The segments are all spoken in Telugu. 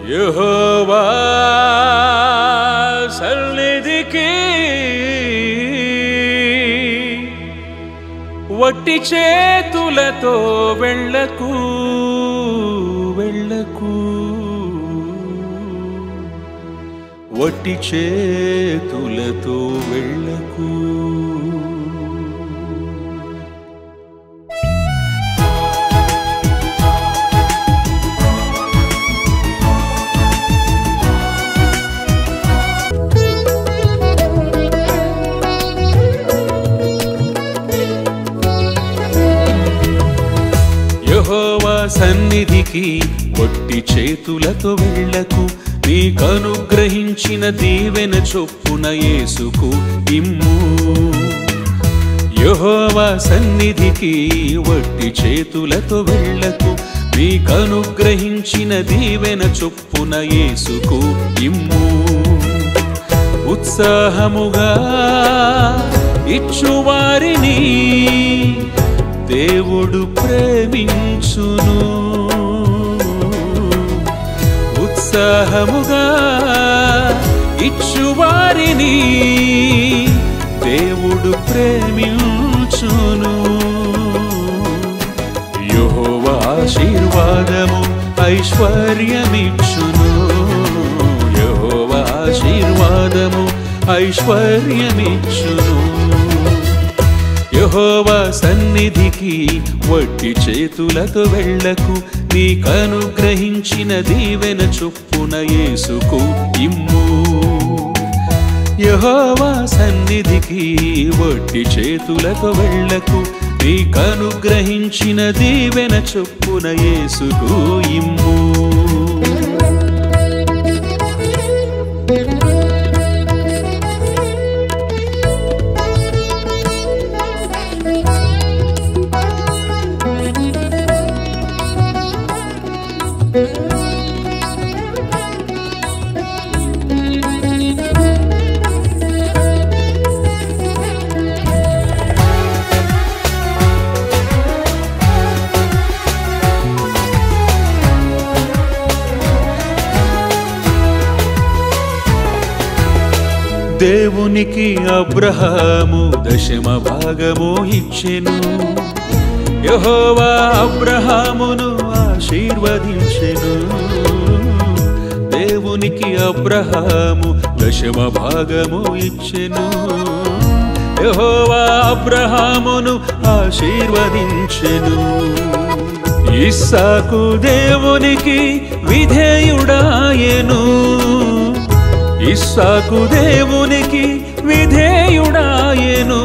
యెహోవా సన్నిధికి వట్టి చేతులతో వెళ్ళకు వెళ్ళకు వట్టి చేతులతో వెళ్ళకు యెహోవా సన్నిధికి ఒట్టి చేతులతో వెళ్ళకు నీకు అనుగ్రహించిన దీవెన చొప్పున యేసుకు ఇమ్ము యెహోవా సన్నిధికి ఒట్టి చేతులతో వెళ్ళకు నీకు అనుగ్రహించిన దీవెన చొప్పున యేసుకు ఇమ్ము ఉత్సాహముగా ఇచ్చువారిని దేవుడు ప్రేమించును ఉత్సాహముగా ఇచ్చువారిని దేవుడు ప్రేమించును యెహోవ ఆశీర్వాదము ఐశ్వర్యమిచ్చును యెహోవ ఆశీర్వాదము ఐశ్వర్యమిచ్చును యెహోవా సన్నిధికి వట్టి చేతులతో వెళ్ళకు నీకనుగ్రహించిన దీవెన చొప్పున యేసుకు ఇమ్ము యెహోవా సన్నిధికి వట్టి చేతులతో వెళ్ళకు నీకనుగ్రహించిన దీవెన చొప్పున యేసుకు ఇమ్ము దేవునికి అబ్రహాము దశమ భాగము ఇచ్చెను యెహోవా అబ్రహామును ఆశీర్వదించెను దేవునికి అబ్రహాము దశమ భాగము ఇచ్చెను యెహోవా అబ్రహామును ఆశీర్వదించెను ఇస్సాకు దేవునికి విధేయుడాయెను ఇస్సాకు దేవునికి విధేయుడాయెను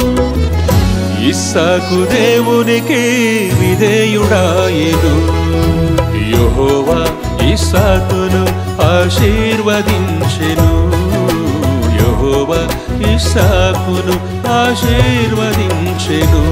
ఇస్సాకు దేవునికి విధేయుడాయెను యెహోవా ఇస్సాకును ఆశీర్వదించెను యెహోవా ఇస్సాకును ఆశీర్వదించెను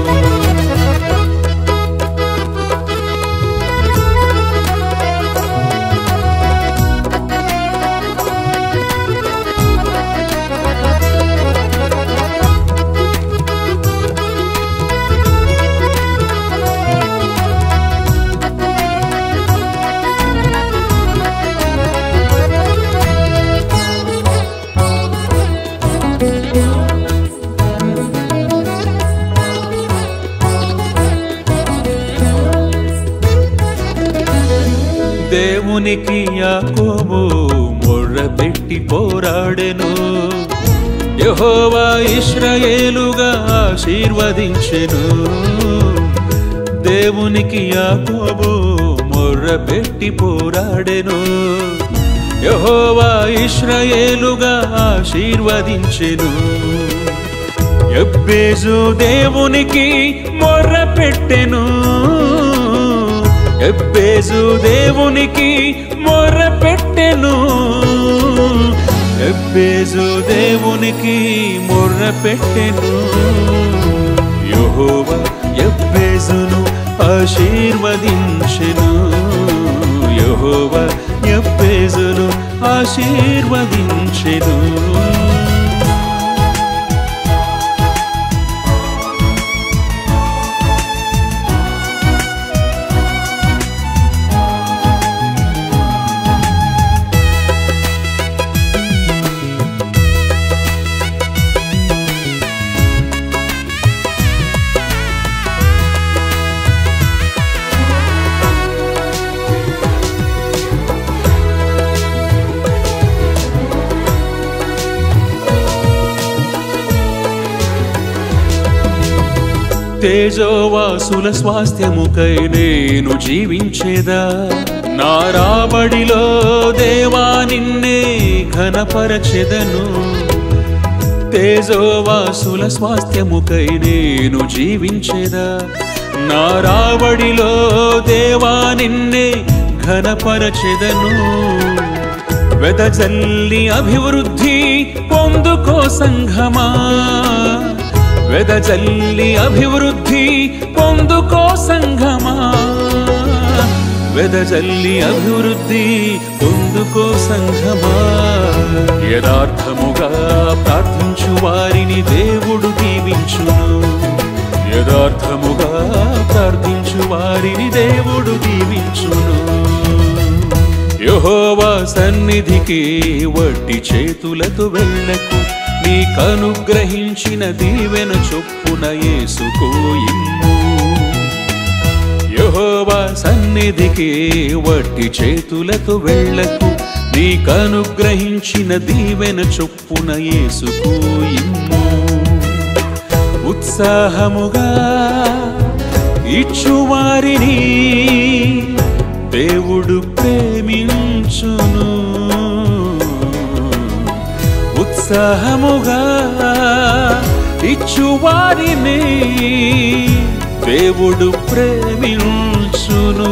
దేవునికి యాకోబు మొర్రపెట్టి పోరాడెను యెహోవా ఇశ్రాయేలుగా ఆశీర్వదించెను దేవునికి యాకోబు మొర్రపెట్టి పోరాడెను యెహోవా ఇశ్రాయేలుగా ఆశీర్వదించెను ఎబ్బేజు దేవునికి మొర్ర పెట్టెను ఎబ్బేజు దేవునికి మొర్ర పెట్టెను ఎబ్బేజు దేవునికి మొర్ర పెట్టెను యెహోవా ఎబ్బేజును ఆశీర్వదించెను యెహోవా ఎబ్బేజును ఆశీర్వదించెను తేజోవాసుల స్వాస్థ్యముకై నేను జీవించేదా నా రాబడిలో దేవా నిన్నే ఘనపరచెదను తేజోవాసుల స్వాస్థ్యముకై నేను జీవించేదా నా రాబడిలో దేవా నిన్నే ఘనపరచెదను వెదజల్లి అభివృద్ధి పొందుకో సంఘమా వెదజల్లి అభివృద్ధి పొందుకో సంఘమా వెదజల్లి అభివృద్ధి పొందుకో సంఘమా యథార్థముగా ప్రార్థించు వారిని దేవుడు దీవించును యథార్థముగా ప్రార్థించు వారిని దేవుడు దీవించును యహోవా సన్నిధికి వడ్డి చేతులతో వెళ్ళకు నీకనుగ్రహించిన దీవెన చొప్పున యేసుకో ఇమ్ము యహోవా సన్నిధికి వట్టి చేతులతో వెళ్ళకు నీకనుగ్రహించిన దీవెన చొప్పున యేసుకో ఇమ్ము ఉత్సాహముగా ఇచ్చువారిని దేవుడు ప్రేమించును ఉత్సాహముగా ఇచ్చువారిని దేవుడు ప్రేమించును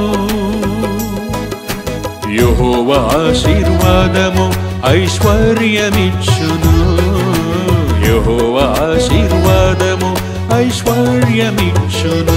యహోవ ఆశీర్వాదము ఐశ్వర్యమిచ్చును యహోవ ఆశీర్వాదము ఐశ్వర్యమిచ్చును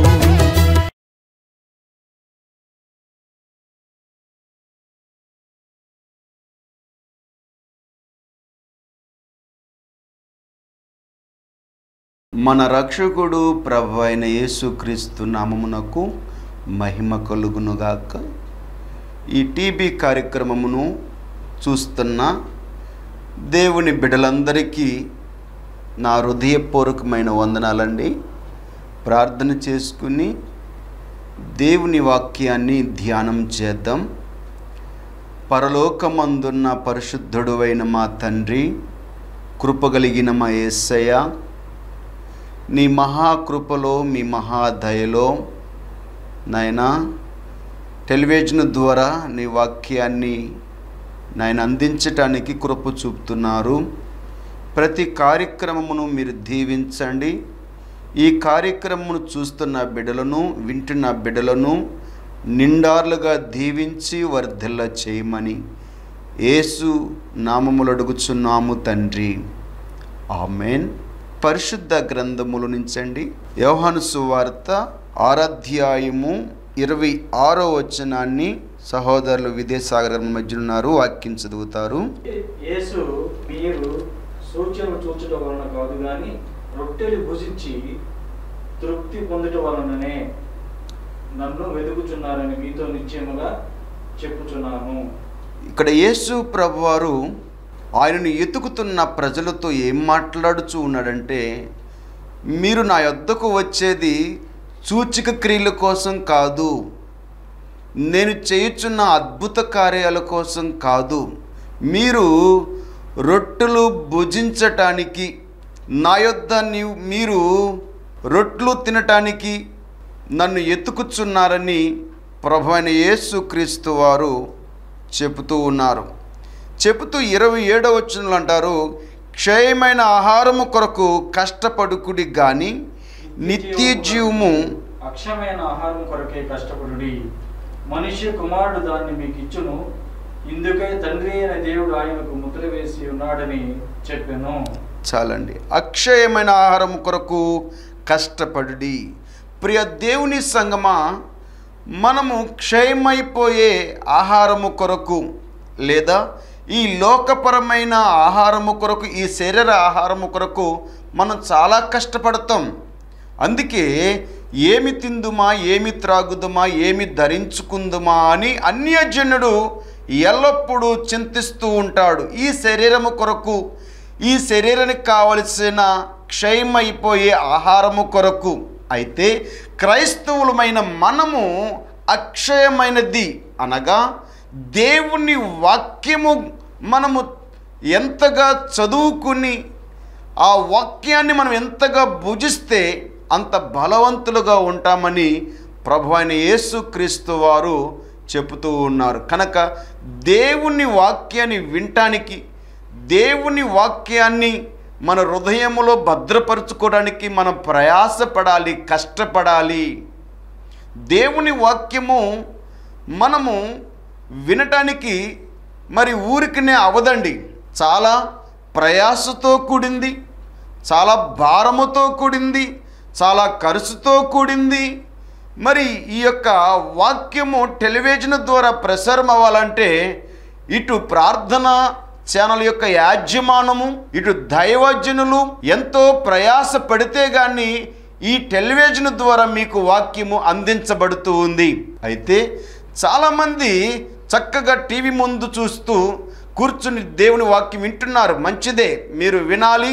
మన రక్షకుడు ప్రభు అయిన యేసుక్రీస్తు నామమునకు మహిమ కలుగునుగాక ఈ టీబీ కార్యక్రమమును చూస్తున్న దేవుని బిడ్డలందరికీ నా హృదయపూర్వకమైన వందనాలండి ప్రార్థన చేసుకుని దేవుని వాక్యాన్ని ధ్యానం చేద్దాం పరలోకమందున్న పరిశుద్ధుడు అయిన మా తండ్రి కృపగలిగిన మా యేసయ్య నీ మహాకృపలో మీ మహాదయలో నాయన టెలివిజన్ ద్వారా నీ వాక్యాన్ని నాయన అందించటానికి కృప చూపుతున్నారు ప్రతి కార్యక్రమమును మీరు దీవించండి ఈ కార్యక్రమమును చూస్తున్న బిడ్డలను వింటున్న బిడ్డలను నిండార్లుగా దీవించి వర్ధిల్ల చేయమని యేసు నామములు అడుగుచున్నాము తండ్రి ఆమెన్ పరిశుద్ధ గ్రంథములు నుంచండి యోహాను సువార్త ఆరాధ్యాయము ఇరవై ఆరో వచనాన్ని సహోదరులు విదేశాగర మధ్య ఉన్నారు వాక్యం చదువుతారు యేసు మీరు సూచనలు చూచడం వలన కాదు గాని రొట్టెలు భుజించి తృప్తి పొందటం వలననే నన్ను వెతుకుచున్నారని మీతో నిశ్చయముగా చెప్పుచున్నాను ఇక్కడ యేసు ప్రభువారు ఆయనను ఎతుకుతున్న ప్రజలతో ఏం మాట్లాడుచూ ఉన్నాడంటే మీరు నా యొద్దకు వచ్చేది సూచిక క్రియల కోసం కాదు నేను చేయుచున్న అద్భుత కార్యాల కోసం కాదు మీరు రొట్టెలు భుజించటానికి నా యొద్ద నీవు మీరు రొట్లు తినటానికి నన్ను ఎత్తుకుచున్నారని ప్రభు అయిన యేసుక్రీస్తు వారు చెబుతూ ఉన్నారు చెబుతూ ఇరవై ఏడవ వచనంలో అంటారు క్షయమైన ఆహారము కొరకు కష్టపడుకుడి కానీ నిత్య జీవము అక్షమైన ఆహారం కొరకే కష్టపడుడి మనిషి కుమారుడు దాన్ని మీకు ఇచ్చును ఇందుకై తండ్రి అయిన దేవుడు ఆయనకు ముద్ర వేసి ఉన్నాడని చెప్పాను చాలండి అక్షయమైన ఆహారం కొరకు కష్టపడుడి ప్రియ దేవుని సంగమా మనము క్షయమైపోయే ఆహారము కొరకు లేదా ఈ లోకపరమైన ఆహారము కొరకు ఈ శరీర ఆహారము కొరకు మనం చాలా కష్టపడతాం అందుకే ఏమి తిందుమా ఏమి త్రాగుదుమా ఏమి ధరించుకుందుమా అని అన్యజనుడు ఎల్లప్పుడూ చింతిస్తూ ఉంటాడు ఈ శరీరము కొరకు ఈ శరీరానికి కావలసిన క్షయమైపోయే ఆహారము కొరకు అయితే క్రైస్తవులమైన మనము అక్షయమైనది అనగా దేవుని వాక్యము మనము ఎంతగా చదువుకుని ఆ వాక్యాన్ని మనం ఎంతగా భుజిస్తే అంత బలవంతులుగా ఉంటామని ప్రభు అయిన యేసుక్రీస్తు వారు చెబుతూ ఉన్నారు కనుక దేవుని వాక్యాన్ని వినటానికి దేవుని వాక్యాన్ని మన హృదయములో భద్రపరచుకోవడానికి మనం ప్రయాసపడాలి కష్టపడాలి దేవుని వాక్యము మనము వినటానికి మరి ఊరికినే అవదండి చాలా ప్రయాసతో కూడింది చాలా భారముతో కూడింది చాలా ఖర్చుతో కూడింది మరి ఈ యొక్క వాక్యము టెలివిజన్ ద్వారా ప్రసారం అవ్వాలంటే ఇటు ప్రార్థన ఛానల్ యొక్క యాజమానము ఇటు దైవజనులు ఎంతో ప్రయాస పడితే గాని ఈ టెలివిజన్ ద్వారా మీకు వాక్యము అందించబడుతూ ఉంది అయితే చాలామంది చక్కగా టీవీ ముందు చూస్తూ కూర్చుని దేవుని వాక్యం వింటున్నారు మంచిదే మీరు వినాలి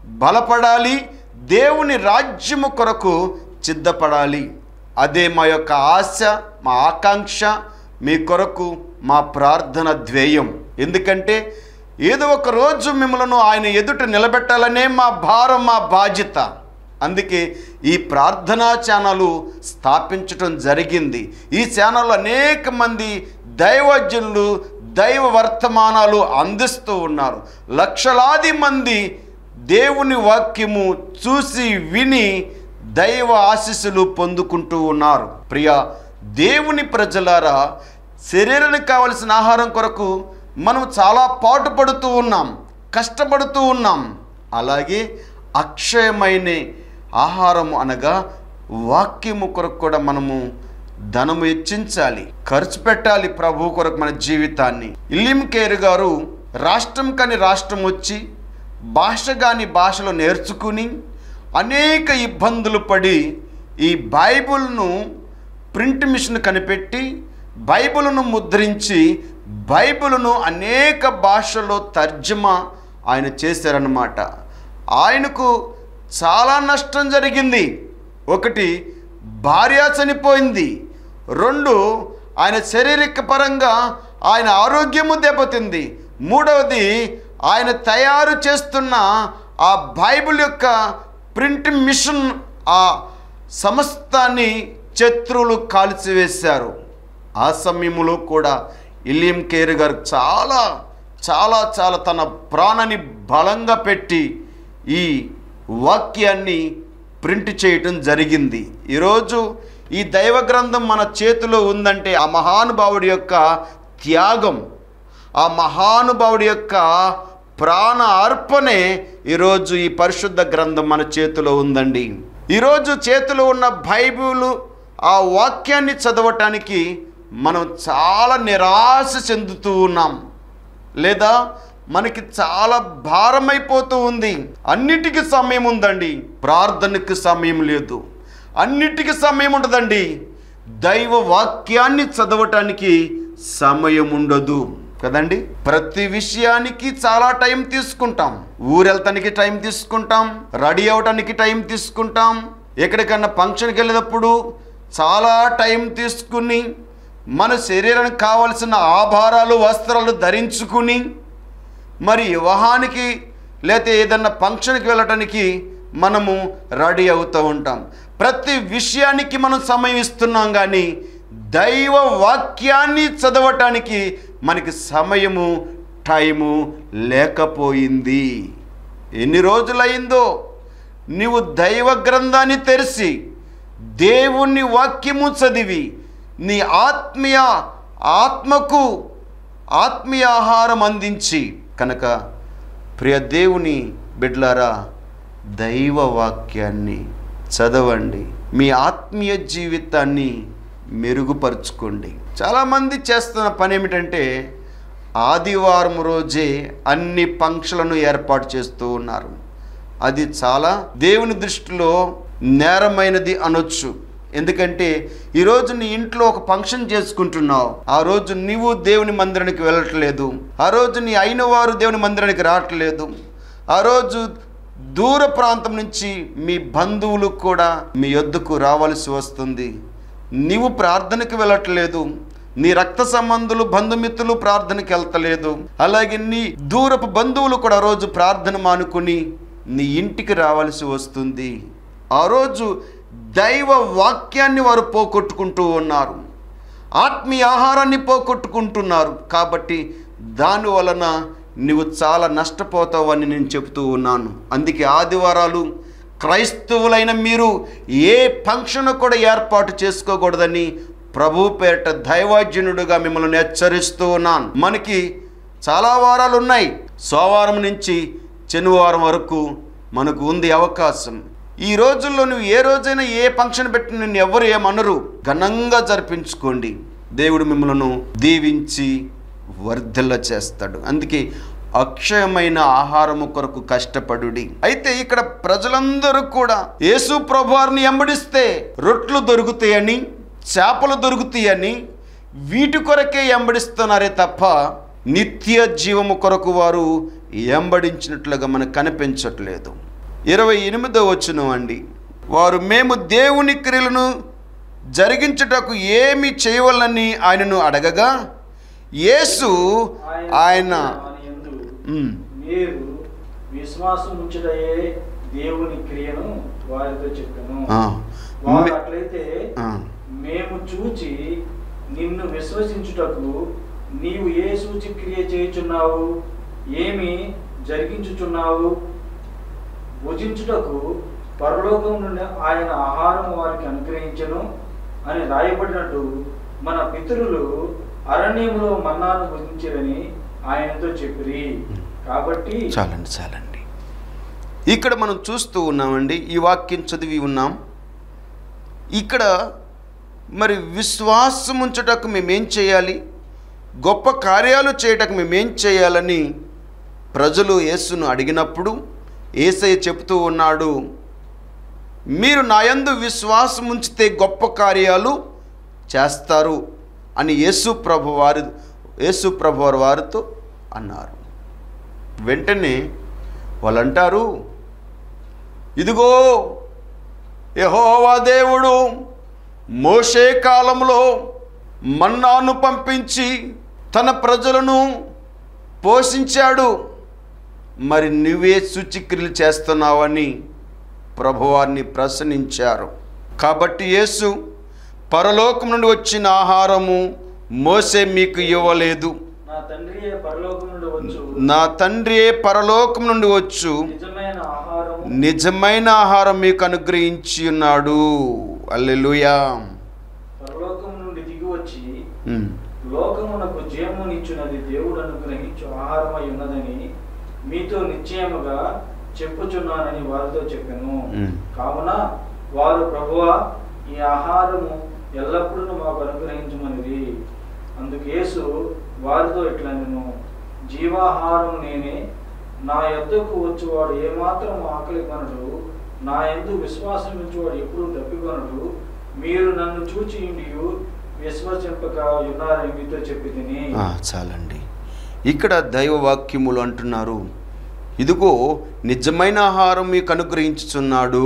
బలపడాలి దేవుని రాజ్యము కొరకు సిద్ధపడాలి అదే మా యొక్క ఆశ మా ఆకాంక్ష మీ కొరకు మా ప్రార్థన ధ్యేయం ఎందుకంటే ఏదో ఒక రోజు మిమ్మల్ని ఆయన ఎదుట నిలబెట్టాలనే మా భారం మా బాధ్యత అందుకే ఈ ప్రార్థనా ఛానల్ స్థాపించటం జరిగింది ఈ ఛానల్ అనేక మంది దైవజనులు దైవ వర్తమానాలు అందిస్తూ ఉన్నారు లక్షలాది మంది దేవుని వాక్యము చూసి విని దైవ ఆశీస్సులు పొందుకుంటూ ఉన్నారు ప్రియ దేవుని ప్రజలారా శరీరానికి కావలసిన ఆహారం కొరకు మనం చాలా పాటుపడుతూ ఉన్నాం కష్టపడుతూ ఉన్నాం అలాగే అక్షయమైన ఆహారం అనగా వాక్యము కొరకు కూడా మనము ధనము హెచ్చించాలి ఖర్చు పెట్టాలి ప్రభు కొరకు మన జీవితాన్ని ఇల్లిం కేర్ గారు రాష్ట్రం కాని రాష్ట్రం వచ్చి భాష కాని భాషలో నేర్చుకుని అనేక ఇబ్బందులు పడి ఈ బైబిల్ను ప్రింట్ మిషన్ కనిపెట్టి బైబిల్ను ముద్రించి బైబిల్ను అనేక భాషల్లో తర్జమా ఆయన చేశారన్నమాట ఆయనకు చాలా నష్టం జరిగింది ఒకటి భార్య చనిపోయింది రెండు ఆయన శారీరక పరంగా ఆయన ఆరోగ్యము దెబ్బతింది మూడవది ఆయన తయారు చేస్తున్న ఆ బైబిల్ యొక్క ప్రింట్ మిషన్ ఆ సమస్తాన్ని శత్రువులు కాల్చివేశారు ఆ సమయంలో కూడా ఇలియం కేర్ గారు చాలా చాలా చాలా తన ప్రాణాన్ని బలంగా పెట్టి ఈ వాక్యాన్ని ప్రింట్ చేయటం జరిగింది ఈరోజు ఈ దైవ గ్రంథం మన చేతిలో ఉందంటే ఆ మహానుభావుడి యొక్క త్యాగం ఆ మహానుభావుడి యొక్క ప్రాణ అర్పణే ఈరోజు ఈ పరిశుద్ధ గ్రంథం మన చేతిలో ఉందండి ఈరోజు చేతిలో ఉన్న బైబిల్ ఆ వాక్యాన్ని చదవటానికి మనం చాలా నిరాశ చెందుతూ ఉన్నాం లేదా మనకి చాలా భారమైపోతూ ఉంది అన్నిటికీ సమయం ఉందండి ప్రార్థనకి సమయం లేదు అన్నిటికీ సమయం ఉండదండి దైవ వాక్యాన్ని చదవటానికి సమయం ఉండదు కదండి ప్రతి విషయానికి చాలా టైం తీసుకుంటాం ఊరెళ్తానికి టైం తీసుకుంటాం రెడీ అవటానికి టైం తీసుకుంటాం ఎక్కడికన్నా ఫంక్షన్కి వెళ్ళేటప్పుడు చాలా టైం తీసుకుని మన శరీరానికి కావలసిన ఆభారాలు వస్త్రాలు ధరించుకుని మరి వివాహానికి లేకపోతే ఏదన్నా ఫంక్షన్కి వెళ్ళటానికి మనము రెడీ అవుతూ ఉంటాం ప్రతి విషయానికి మనం సమయం ఇస్తున్నాం కానీ దైవ వాక్యాన్ని చదవటానికి మనకి సమయము టైము లేకపోయింది ఎన్ని రోజులైందో నీవు దైవ గ్రంథాన్ని తెరిచి దేవుని వాక్యము చదివి నీ ఆత్మీయ ఆత్మకు ఆత్మీయ ఆహారం అందించి కనుక ప్రియ దేవుని బిడ్లారా దైవ వాక్యాన్ని చదవండి మీ ఆత్మీయ జీవితాన్ని మెరుగుపరుచుకోండి చాలామంది చేస్తున్న పని ఏమిటంటే ఆదివారం రోజే అన్ని ఫంక్షన్లను ఏర్పాటు చేస్తూ ఉన్నారు అది చాలా దేవుని దృష్టిలో నేరమైనది అనొచ్చు ఎందుకంటే ఈరోజు నీ ఇంట్లో ఒక ఫంక్షన్ చేసుకుంటున్నావు ఆ రోజు నీవు దేవుని మందిరానికి వెళ్ళట్లేదు ఆ రోజు నీ అయిన వారు దేవుని మందిరానికి రావట్లేదు ఆ రోజు దూర ప్రాంతం నుంచి మీ బంధువులు కూడా మీ యొద్దకు రావాల్సి వస్తుంది నీవు ప్రార్థనకి వెళ్ళట్లేదు నీ రక్త సంబంధులు బంధుమిత్రులు ప్రార్థనకి వెళ్తలేదు అలాగే నీ దూరపు బంధువులు కూడా రోజు ప్రార్థన మానుకుని నీ ఇంటికి రావాల్సి వస్తుంది ఆ రోజు దైవ వాక్యాన్ని వారు పోగొట్టుకుంటూ ఉన్నారు ఆత్మీయ ఆహారాన్ని పోగొట్టుకుంటున్నారు కాబట్టి దాని వలన నువ్వు చాలా నష్టపోతావని నేను చెబుతూ ఉన్నాను అందుకే ఆదివారాలు క్రైస్తవులైన మీరు ఏ ఫంక్షన్ కూడా ఏర్పాటు చేసుకోకూడదని ప్రభు పేరిట దైవార్జునుడుగా మిమ్మల్ని హెచ్చరిస్తూ ఉన్నాను మనకి చాలా వారాలు ఉన్నాయి సోమవారం నుంచి శనివారం వరకు మనకు ఉంది అవకాశం ఈ రోజుల్లో నువ్వు ఏ రోజైనా ఏ ఫంక్షన్ పెట్టి నిన్ను ఎవరు ఏమనరు ఘనంగా జరిపించుకోండి దేవుడు మిమ్మల్ని దీవించి వర్ధిల్ల చేస్తాడు అందుకే అక్షయమైన ఆహారము కొరకు కష్టపడుడి అయితే ఇక్కడ ప్రజలందరూ కూడా యేసు ప్రభువారిని ఎంబడిస్తే రొట్లు దొరుకుతాయని చేపలు దొరుకుతాయని వీటి కొరకే ఎంబడిస్తున్నారే తప్ప నిత్య జీవము కొరకు వారు ఎంబడించినట్లుగా మనకు కనిపించట్లేదు ఇరవై ఎనిమిదో వచనం అండి వారు మేము దేవుని క్రియలను జరిగించుటకు ఏమి చేయవలని ఆయనను అడగగా యేసు ఆయన యందు ఉమ్, మీరు విశ్వాసం ఉంచుటయే దేవుని క్రియను వారితో చెప్పాను ఆ, వారు మే- అట్లయితే ఆ, మేము చూచి నిన్ను విశ్వసించుటకు నీవు ఏ సూచి క్రియ చేయుచున్నావు ఏమి జరిగించుచున్నావు భుజించుటకు పరలోకం నుండి ఆయన ఆహారం వారికి అనుగ్రహించను అని రాయబడినట్టు మన పితరులు అరణ్యంలో మన్నాను భుజించరని ఆయనతో చెప్పిరి కాబట్టి చాలండి చాలండి ఇక్కడ మనం చూస్తూ ఉన్నామండి ఈ వాక్యం చదివి ఉన్నాం ఇక్కడ మరి విశ్వాసం ఉంచుటకు మేమేం చేయాలి గొప్ప కార్యాలు చేయటకు మేమేం చేయాలని ప్రజలు యేసును అడిగినప్పుడు ఏసయ్య చెప్తూ ఉన్నాడు మీరు నాయందు విశ్వాసం ఉంచితే గొప్ప కార్యాలు చేస్తారు అని యేసు ప్రభు వారి యేసు ప్రభు వారి వారితో అన్నారు వెంటనే వాళ్ళు అంటారు ఇదిగో యెహోవా దేవుడు మోషే కాలంలో మన్నాను పంపించి తన ప్రజలను పోషించాడు మరి నువ్వే సూచిక్రియలు చేస్తున్నావని ప్రభువారిని ప్రశ్నించారు కాబట్టి యేసు పరలోకం నుండి వచ్చిన ఆహారము మోసే మీకు ఇవ్వలేదు నా తండ్రి పరలోకం నుండి వచ్చు నా తండ్రియే పరలోకం నుండి వచ్చు నిజమైన ఆహారం నిజమైన ఆహారం మీకు అనుగ్రహించి ఉన్నాడు అల్లెలుయా పరలోకం నుండి దిగి వచ్చి ఉమ్, లోకమునకు జీవమునిచ్చున్నది దేవుడు అనుగ్రహించు ఆహారమై ఉన్నదని మీతో నిశ్చయముగా చెప్పుచున్నానని వారితో చెప్పాను మ్. కావున వారు ప్రభువా ఈ ఆహారము ఎల్లప్పుడూ మాకు అనుగ్రహించమనిది అందుకు యేసు వారితో ఇట్లా నేను జీవాహారం నేనే నా యొద్దకు వచ్చేవాడు ఏమాత్రం ఆకలి కొనడు నా ఎందు విశ్వాసం ఉంచేవాడు ఎప్పుడు తప్పికొనడు మీరు నన్ను చూచి ఉండియు విశ్వసింపక ఉన్నారని మీతో చెప్పి తిని ఆ, చాలండి ఇక్కడ దైవ వాక్యములు అంటున్నారు ఇదిగో నిజమైన ఆహారం మీకు అనుగ్రహించుచున్నాడు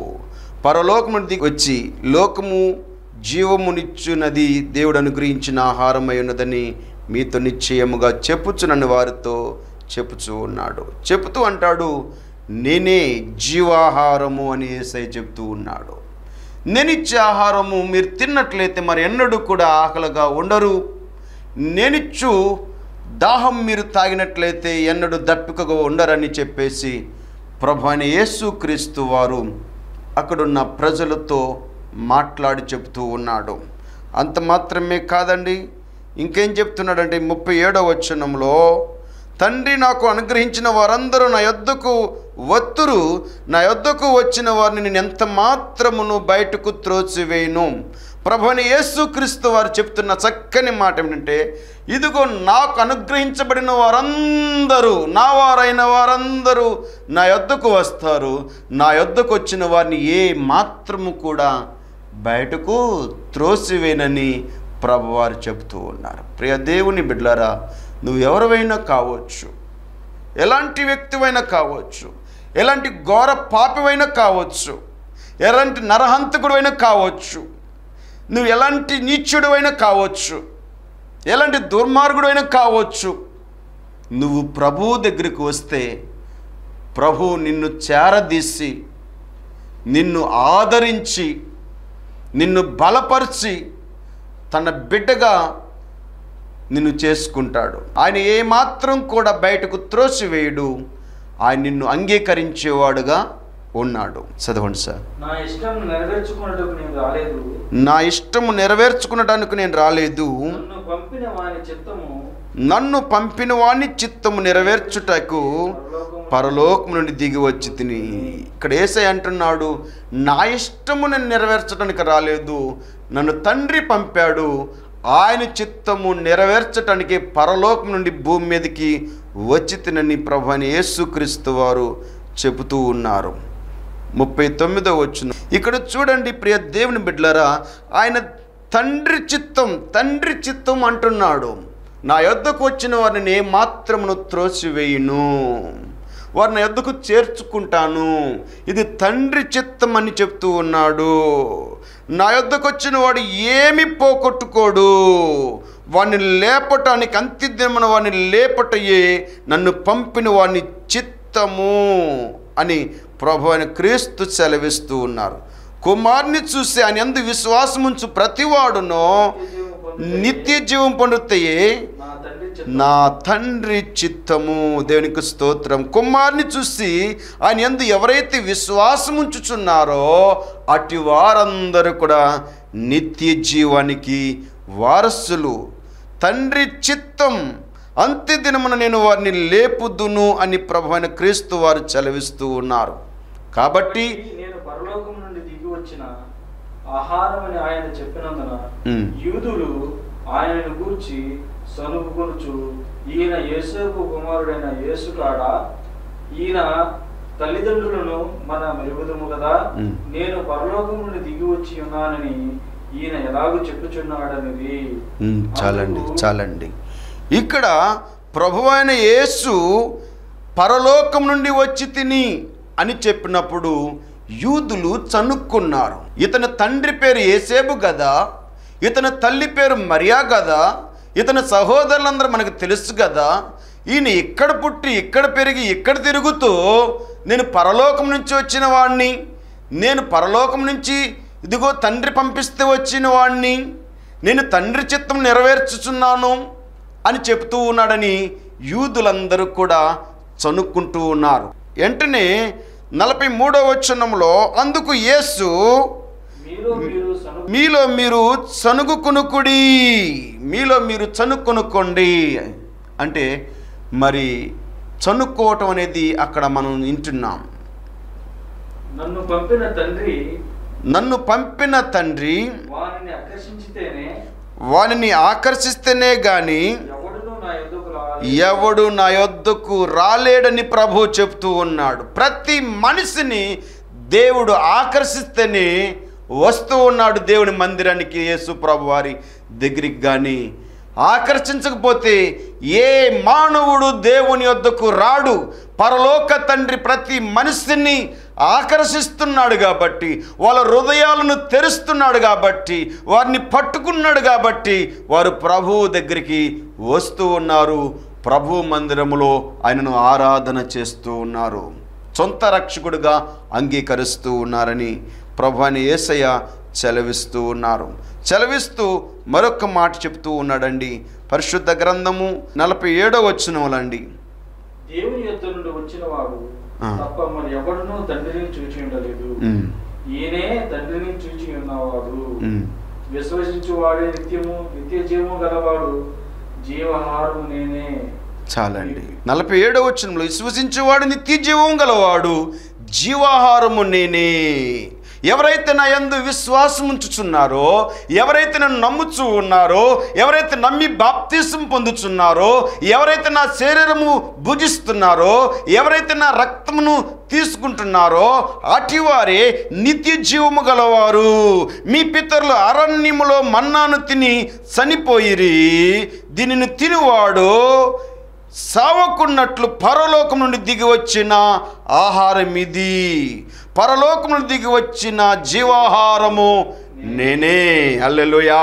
పరలోకం నుండి వచ్చి లోకము జీవమునిచ్చున్నది దేవుడు అనుగ్రహించిన ఆహారమై ఉన్నదని మీతో నిశ్చయముగా చెప్పుచునని వారితో చెప్పుచూ ఉన్నాడు చెబుతూ అంటాడు నేనే జీవాహారము అని ఏసై చెప్తూ ఉన్నాడు నేనిచ్చే ఆహారము మీరు తిన్నట్లయితే మరి ఎన్నడూ కూడా ఆకలిగా ఉండరు నేనిచ్చు దాహం మీరు తాగినట్లయితే ఎన్నడూ దప్పికగా ఉండరని చెప్పేసి ప్రభు అయిన యేసుక్రీస్తు వారు అక్కడున్న ప్రజలతో మాట్లాడి చెబుతూ ఉన్నాడు అంత మాత్రమే కాదండి ఇంకేం చెప్తున్నాడంటే ముప్పై ఏడవ వచనంలో తండ్రి నాకు అనుగ్రహించిన వారందరూ నా యొద్దకు వత్తురు నా యొద్దకు వచ్చిన వారిని నేను ఎంత మాత్రమును బయటకు త్రోసివేయను ప్రభుని యేసుక్రీస్తు వారు చెప్తున్న చక్కని మాట ఏమిటంటే ఇదిగో నాకు అనుగ్రహించబడిన వారందరూ నా వారైన వారందరూ నా యొద్దకు వస్తారు నా యొద్దకు వచ్చిన వారిని ఏ మాత్రము కూడా బయటకు త్రోసివేనని ప్రభువారు చెబుతూ ఉన్నారు ప్రియ దేవుని బిడ్డలారా నువ్వు ఎవరివైనా కావచ్చు ఎలాంటి వ్యక్తివైనా కావచ్చు ఎలాంటి ఘోర పాపివైనా కావచ్చు ఎలాంటి నరహంతకుడువైనా కావచ్చు నువ్వు ఎలాంటి నీచుడువైనా కావచ్చు ఎలాంటి దుర్మార్గుడైనా కావచ్చు నువ్వు ప్రభువు దగ్గరికి వస్తే ప్రభు నిన్ను చేరదీసి నిన్ను ఆదరించి నిన్ను బలపరిచి తన బిడ్డగా నిన్ను చేసుకుంటాడు ఆయన ఏమాత్రం కూడా బయటకు త్రోసివేయడు ఆయన నిన్ను అంగీకరించేవాడుగా ఉన్నాడు చదవండి సార్ నా ఇష్టం నెరవేర్చుకున్నట్టుకు నేను రాలేదు నా ఇష్టము నెరవేర్చుకునడానికి నేను రాలేదు నన్ను పంపిన వాని చిత్తము నన్ను పంపిన వాణ్ణి చిత్తము నెరవేర్చుటకు పరలోకము నుండి దిగి వచ్చి తిని ఇక్కడ ఏసై అంటున్నాడు నా ఇష్టము నేను నెరవేర్చడానికి రాలేదు నన్ను తండ్రి పంపాడు ఆయన చిత్తము నెరవేర్చటానికి పరలోకం నుండి భూమి మీదకి వచ్చి తినని ప్రభు అని యేసుక్రీస్తు వారు చెబుతూ ఉన్నారు ముప్పై తొమ్మిదో వచ్చును ఇక్కడ చూడండి ప్రియ దేవుని బిడ్డలారా ఆయన తండ్రి చిత్తం తండ్రి చిత్తం అంటున్నాడు నా యొద్దకు వచ్చిన వారిని ఏ మాత్రమును త్రోసివేయును వారిని యొద్దకు చేర్చుకుంటాను ఇది తండ్రి చిత్తం అని చెప్తూ ఉన్నాడు నా యొద్దకు వచ్చిన వాడు ఏమి పోగొట్టుకోడు వాడిని లేపటానికి అంత్యదినమున వాడిని లేపటయే నన్ను పంపిన వాడిని చిత్తము అని ప్రభు అయిన క్రీస్తు సెలవిస్తూ ఉన్నారు కుమార్ని చూసి ఆయన ఎందు విశ్వాసముంచు ప్రతివాడునో నిత్య జీవం పొందుతాయే నా తండ్రి చిత్తం నా తండ్రి చిత్తము దేవునికి స్తోత్రం కుమార్ని చూసి ఆయన ఎందు ఎవరైతే విశ్వాసం ఉంచుచున్నారో అటు వారందరూ కూడా నిత్య జీవానికి వారసులు తండ్రి చిత్తం అంత్య దినమున నేను వారిని లేపుదును అని ప్రభు అయిన క్రీస్తు వారు చలవిస్తూ ఉన్నారు కాబట్టి నేను పరలోకం నుండి దిగి వచ్చిన ఆహారం అని ఆయన చెప్పినందున ఉమ్, యూదులు ఆయనను గూర్చి సనుగుకొనుచు ఈయన యేసేపు కుమారుడైన యేసు కాడా ఈయన తల్లిదండ్రులను మన మెరుగుదము కదా ఉమ్. నేను పరలోకం నుండి దిగి వచ్చి ఉన్నానని ఈయన ఎలాగూ చెప్పుచున్నాడనేది ఉమ్, చాలండి అందుకు చాలండి ఇక్కడ ప్రభు అయిన యేసు పరలోకం నుండి వచ్చి తిని అని చెప్పినప్పుడు యూదులు చనుక్కున్నారు ఇతని తండ్రి పేరు ఏసేబు కదా ఇతని తల్లి పేరు మరియా కదా ఇతని సహోదరులందరూ మనకు తెలుసు కదా ఈయన ఇక్కడ పుట్టి ఇక్కడ పెరిగి ఇక్కడ తిరుగుతూ నేను పరలోకం నుంచి వచ్చిన వాడిని నేను పరలోకం నుంచి ఇదిగో తండ్రి పంపిస్తే వచ్చిన వాడిని నేను తండ్రి చిత్తం నెరవేర్చుచున్నాను అని చెప్తూ ఉన్నాడని యూదులందరూ కూడా చనుక్కుంటూ ఉన్నారు వెంటనే నలభై మూడో వచనంలో అందుకు యేసు మీలో మీరు సను మీలో మీరు చనుగు కొనుక్కుడి మీలో మీరు చనుక్కొనుక్కోండి అంటే మరి చనుక్కోవటం అనేది అక్కడ మనం వింటున్నాం నన్ను పంపిన తండ్రి నన్ను పంపిన తండ్రి వారిని ఆకర్షించితేనే వానిని ఆకర్షిస్తేనే గాని ఎవడును నా ఎదుకు రా ఎవడు నా యొద్దకు రాలేడని ప్రభు చెప్తూ ఉన్నాడు ప్రతి మనిషిని దేవుడు ఆకర్షిస్తేనే వస్తూ ఉన్నాడు దేవుని మందిరానికి యేసు ప్రభు వారి దగ్గరికి కానీ ఆకర్షించకపోతే ఏ మానవుడు దేవుని యొద్దకు రాడు పరలోక తండ్రి ప్రతి మనిషిని ఆకర్షిస్తున్నాడు కాబట్టి వాళ్ళ హృదయాలను తెరుస్తున్నాడు కాబట్టి వారిని పట్టుకున్నాడు కాబట్టి వారు ప్రభువు దగ్గరికి వస్తూ ఉన్నారు ప్రభు మందిరములో ఆయనను ఆరాధన చేస్తూ ఉన్నారు సొంత రక్షకుడుగా అంగీకరిస్తూ ఉన్నారని ప్రభు అని ఏసయ్య చెలవిస్తూ ఉన్నారు చెలవిస్తూ మరొక మాట చెప్తూ ఉన్నాడండి పరిశుద్ధ గ్రంథము నలభై ఏడో వచ్చినవులండి దేవుని యొద్ద నుండి వచ్చిన వాడు ఆ. తప్ప మరి ఎవడునూ తండ్రిని చూచి ఉండలేదు ఉమ్, ఈయనే తండ్రిని చూచి ఉన్నవాడు ఉమ్. విశ్వసించు వాడే నిత్యము నిత్య జీవము గలవాడు జీవహారము నేనే చాలండి నలభై ఏడో వచనంలో విశ్వసించేవాడు నిత్య జీవం గలవాడు జీవాహారము నేనే ఎవరైతే నా యందు విశ్వాసం ఉంచుచున్నారో ఎవరైతే నన్ను నమ్ముచూ ఉన్నారో ఎవరైతే నమ్మి బాప్తిసం పొందుచున్నారో ఎవరైతే నా శరీరము భుజిస్తున్నారో ఎవరైతే నా రక్తమును తీసుకుంటున్నారో అటివారే నిత్య జీవము గలవారు మీ పితరులు అరణ్యములో మన్నాను తిని చనిపోయిరి దీనిని తినివాడు సావకున్నట్లు పరలోకం నుండి దిగి వచ్చిన ఆహారం ఇది పరలోకం నుండి దిగి వచ్చిన జీవాహారము నేనే అల్లెలుయా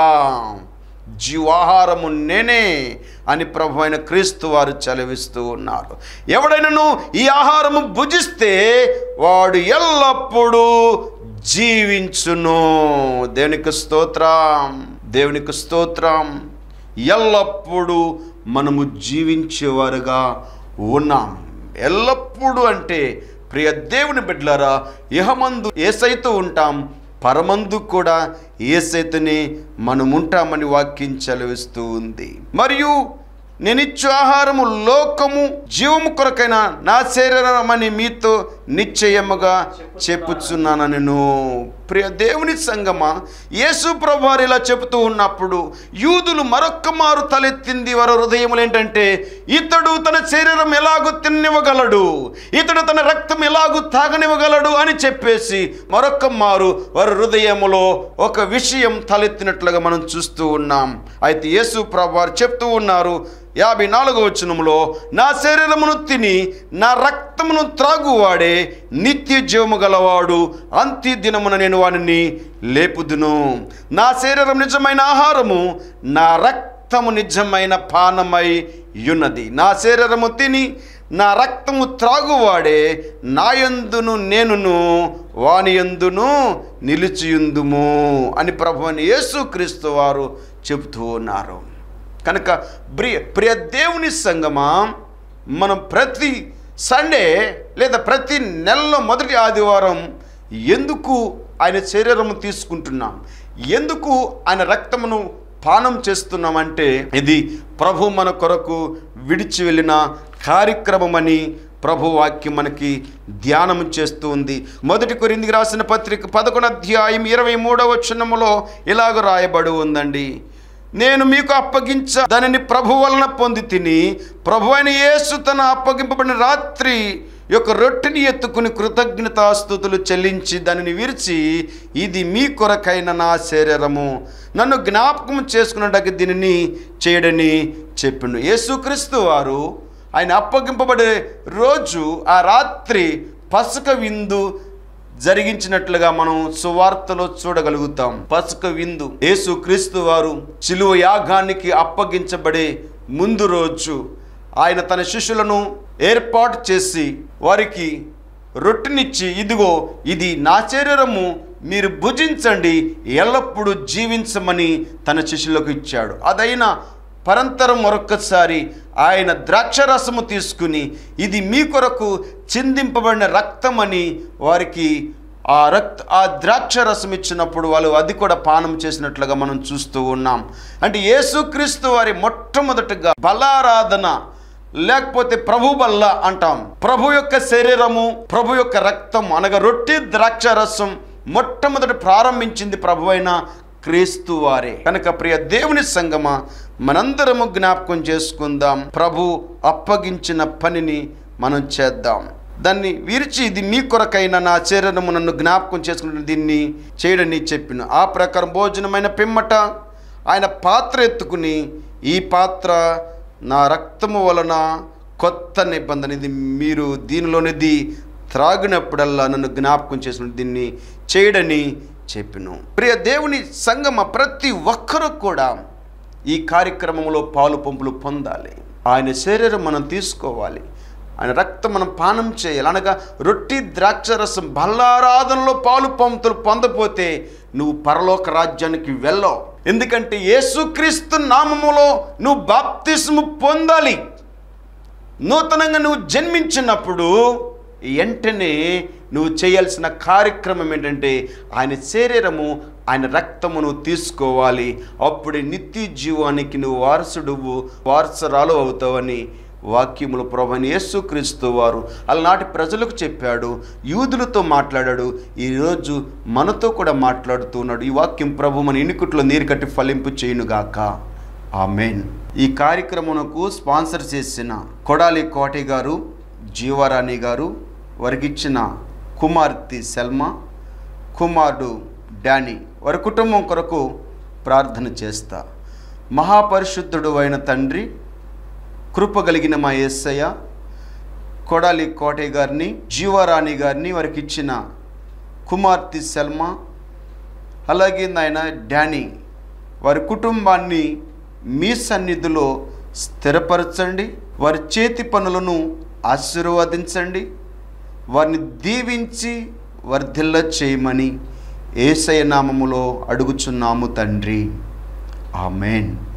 జీవాహారము నేనే అని ప్రభు అయిన క్రీస్తు వారు చలవిస్తూ ఉన్నారు ఎవడైనాను ఈ ఆహారము భుజిస్తే వాడు ఎల్లప్పుడూ జీవించును దేవునికి స్తోత్రం దేవునికి స్తోత్రం ఎల్లప్పుడూ మనము జీవించేవారుగా ఉన్నాం ఎల్లప్పుడూ అంటే ప్రియ దేవుని బిడ్డలారా ఇహమందు ఏసైతూ ఉంటాం పరమందు కూడా ఏసైతుని మనం ఉంటామని వాక్యం చదివిస్తూ ఉంది మరియు నేనిచ్చు ఆహారము లోకము జీవము కొరకైన నా శరీరమని మీతో నిశ్చయముగా చెప్పుచున్నాను నేను ప్రియ దేవుని సంగమా యేసు ప్రభువారు ఇలా చెబుతూ ఉన్నప్పుడు యూదులు మరొక్క మారు తలెత్తింది వారి హృదయములు ఏంటంటే ఇతడు తన శరీరం ఎలాగూ తిన్నివ్వగలడు ఇతడు తన రక్తం ఎలాగూ తాగనివ్వగలడు అని చెప్పేసి మరొక్క మారు వారి హృదయములో ఒక విషయం తలెత్తినట్లుగా మనం చూస్తూ ఉన్నాం అయితే యేసు ప్రభువారు చెప్తూ ఉన్నారు యాభై నాలుగో వచనంలో నా శరీరమును తిని నా రక్తమును త్రాగువాడే నిత్య జీవము గలవాడు అంత్య దినమున నేను వానిని లేపుదును నా శరీరం నిజమైన ఆహారము నా రక్తము నిజమైన పానమై ఉన్నది నా శరీరము తిని నా రక్తము త్రాగువాడే నాయందును నేనును వాని యందును నిలిచియుందుము అని ప్రభు అని యేసుక్రీస్తు వారు చెబుతూ ఉన్నారు కనుక ప్రియ ప్రియ దేవుని సంగమా మనం ప్రతి సండే లేదా ప్రతి నెలలో మొదటి ఆదివారం ఎందుకు ఆయన శరీరము తీసుకుంటున్నాం ఎందుకు ఆయన రక్తమును పానం చేస్తున్నామంటే ఇది ప్రభు మన కొరకు విడిచి వెళ్ళిన కార్యక్రమమని ప్రభు వాక్యం మనకి ధ్యానం చేస్తూ ఉంది మొదటి కొరిందికి రాసిన పత్రిక పదకొండు అధ్యాయం ఇరవై మూడవ క్షణములో ఇలాగ రాయబడి ఉందండి నేను మీకు అప్పగించ దానిని ప్రభు వలన పొంది తిని ప్రభు అయిన యేసు తన అప్పగింపబడిన రాత్రి యొక్క రొట్టెని ఎత్తుకుని కృతజ్ఞతాస్థుతులు చెల్లించి దానిని విరిచి ఇది మీ కొరకైన నా శరీరము నన్ను జ్ఞాపకం చేసుకున్నట్టుగా దీనిని చేయడని చెప్పిండు యేసుక్రీస్తు వారు ఆయన అప్పగింపబడే రోజు ఆ రాత్రి పసక విందు జరిగించినట్లుగా మనం సువార్తలో చూడగలుగుతాం పసుక విందు యేసు క్రీస్తు వారు చిలువ యాగానికి అప్పగించబడే ముందు రోజు ఆయన తన శిష్యులను ఏర్పాటు చేసి వారికి రొట్టెనిచ్చి ఇదిగో ఇది నా శరీరము మీరు భుజించండి ఎల్లప్పుడూ జీవించమని తన శిష్యులకు ఇచ్చాడు అదైనా పరంతరం మరొక్కసారి ఆయన ద్రాక్షరసము తీసుకుని ఇది మీ కొరకు చిందింపబడిన రక్తమని వారికి ఆ రక్త ఆ ద్రాక్ష రసం ఇచ్చినప్పుడు వాళ్ళు అది కూడా పానం చేసినట్లుగా మనం చూస్తూ ఉన్నాం అంటే యేసుక్రీస్తు వారి మొట్టమొదటిగా బలారాధన లేకపోతే ప్రభు బల్ల అంటాం ప్రభు యొక్క శరీరము ప్రభు యొక్క రక్తం అనగా రొట్టె ద్రాక్ష రసం మొట్టమొదటి ప్రారంభించింది ప్రభు అయిన క్రీస్తు వారే కనుక ప్రియ దేవుని సంగమ మనందరము జ్ఞాపకం చేసుకుందాం ప్రభు అప్పగించిన పనిని మనం చేద్దాం దాన్ని విరిచి ఇది మీ కొరకైన నా శరీరము నన్ను జ్ఞాపకం చేసుకుంటున్న దీన్ని చేయడని చెప్పిన ఆ ప్రకారం భోజనమైన పిమ్మట ఆయన పాత్ర ఎత్తుకుని ఈ పాత్ర నా రక్తము వలన కొత్త నిబంధన ఇది మీరు దీనిలోనిది త్రాగినప్పుడల్లా నన్ను జ్ఞాపకం చేసుకుని దీన్ని చేయడని చెప్పిను ప్రియ దేవుని సంగమ ప్రతి ఒక్కరూ కూడా ఈ కార్యక్రమంలో పాలు పంపులు పొందాలి ఆయన శరీరం మనం తీసుకోవాలి ఆయన రక్తం మనం పానం చేయాలి అనగా రొట్టి ద్రాక్షరసం బల్లారాధనలో పాలు పంపులు పొందపోతే నువ్వు పరలోక రాజ్యానికి వెళ్ళవు ఎందుకంటే యేసుక్రీస్తు నామములో నువ్వు బాప్తిస్ము పొందాలి నూతనంగా నువ్వు జన్మించినప్పుడు వెంటనే నువ్వు చేయాల్సిన కార్యక్రమం ఏంటంటే ఆయన శరీరము ఆయన రక్తమును తీసుకోవాలి అప్పుడే నిత్య జీవానికి నువ్వు వారసుడువు వారసురాలు అవుతావని వాక్యములు ప్రభని యేసుక్రీస్తు వారు అలనాటి ప్రజలకు చెప్పాడు యూదులతో మాట్లాడాడు ఈరోజు మనతో కూడా మాట్లాడుతున్నాడు ఈ వాక్యం ప్రభు మన ఇనుకుట్లో నీరు కట్టి ఫలింపు చేయునుగాక ఆమెన్ ఈ కార్యక్రమంకు స్పాన్సర్ చేసిన కొడాలి కోటి గారు జీవారాణి గారు వారికిచ్చిన కుమార్తె సెల్మా కుమారుడు డానీ వారి కుటుంబం కొరకు ప్రార్థన చేస్తా మహాపరిశుద్ధుడు అయిన తండ్రి కృప కలిగిన మా యేసయ్య కొడాలి కోటయ్య గారిని జీవారాణి గారిని వారికి ఇచ్చిన కుమార్తె సెల్మా అలాగే నాయన డానీ వారి కుటుంబాన్ని మీ సన్నిధిలో స్థిరపరచండి వారి చేతి పనులను ఆశీర్వదించండి వారిని దీవించి వర్ధిల్ల చేయమని ఏసయ నామములో అడుగుచున్నాము తండ్రి ఆమెన్